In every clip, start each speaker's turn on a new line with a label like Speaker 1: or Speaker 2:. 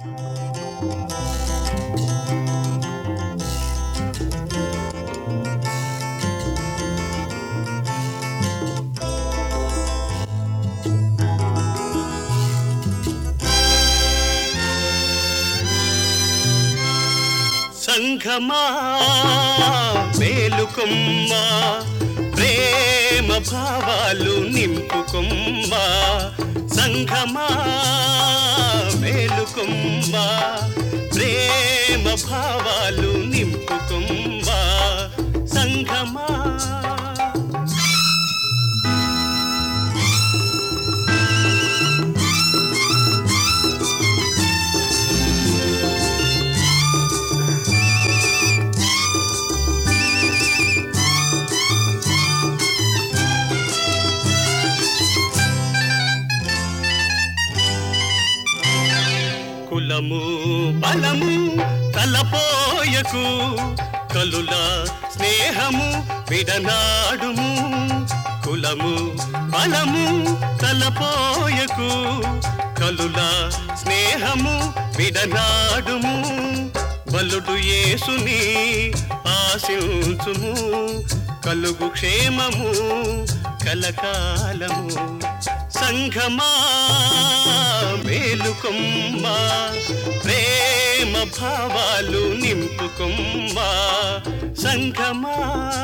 Speaker 1: సంఘమా మేలుకొమ్మా ప్రేమ భావాలు నింపుకొమ్మా సంఘమా మేలుకొమ్మా ప్రేమ భావాలు నింపుకొమ్మా సంఘమా కులము బలము తలపోయకు కలుల స్నేహము విడనాడుము కులము బలము తలపోయకు కలుల స్నేహము విడనాడుము బలుడు యేసుని ఆశించుము కలుగు క్షేమము కలకాలము సంఘమా మేలుకొమ్మా ప్రేమ భావాలు నింపుకొమ్మా సంఘమా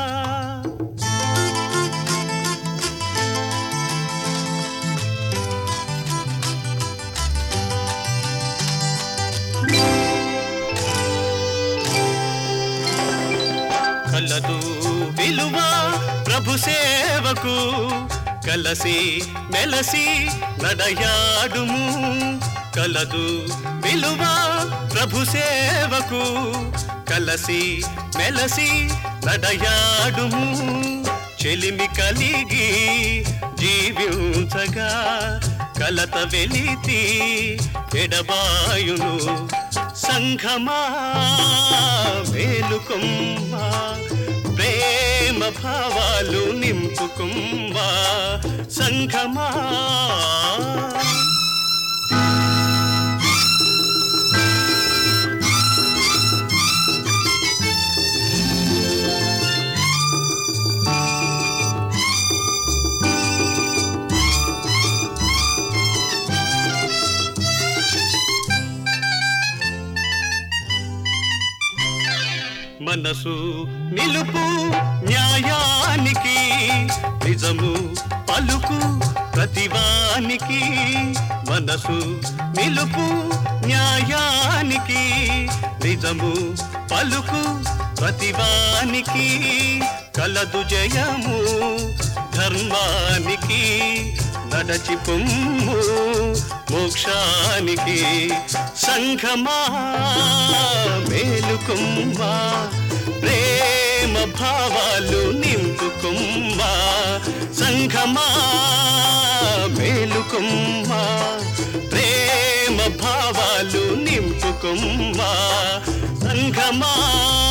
Speaker 1: కలదు విలువ ప్రభు సేవకు కలసి మెలసి నడయాడుము కలదు విలువ ప్రభు సేవకు కలసి మెలసి నడయాడుము చెలిమి కలిగి జీవించగా కలత వెలితి ఎడబాయును సంఘమా మేలుకొమ్మా ప్రేమ భావాలు నింపుకొమ్మా సంఘమా మనసు నిలుపు న్యాయానికి నిజము పలుకు ప్రతివానికి మనసు నిలుపు న్యాయానికి నిజము పలుకు ప్రతివానికి కలదు జయము ధర్మానికి నడచి పొమ్ము మోక్షానికి సంఘమా మేలుకొమ్మా ప్రేమ భావాలు నింపుకొమ్మా సంఘమా మేలుకొమ్మా ప్రేమ భావాలు నింపుకొమ్మా సంఘమా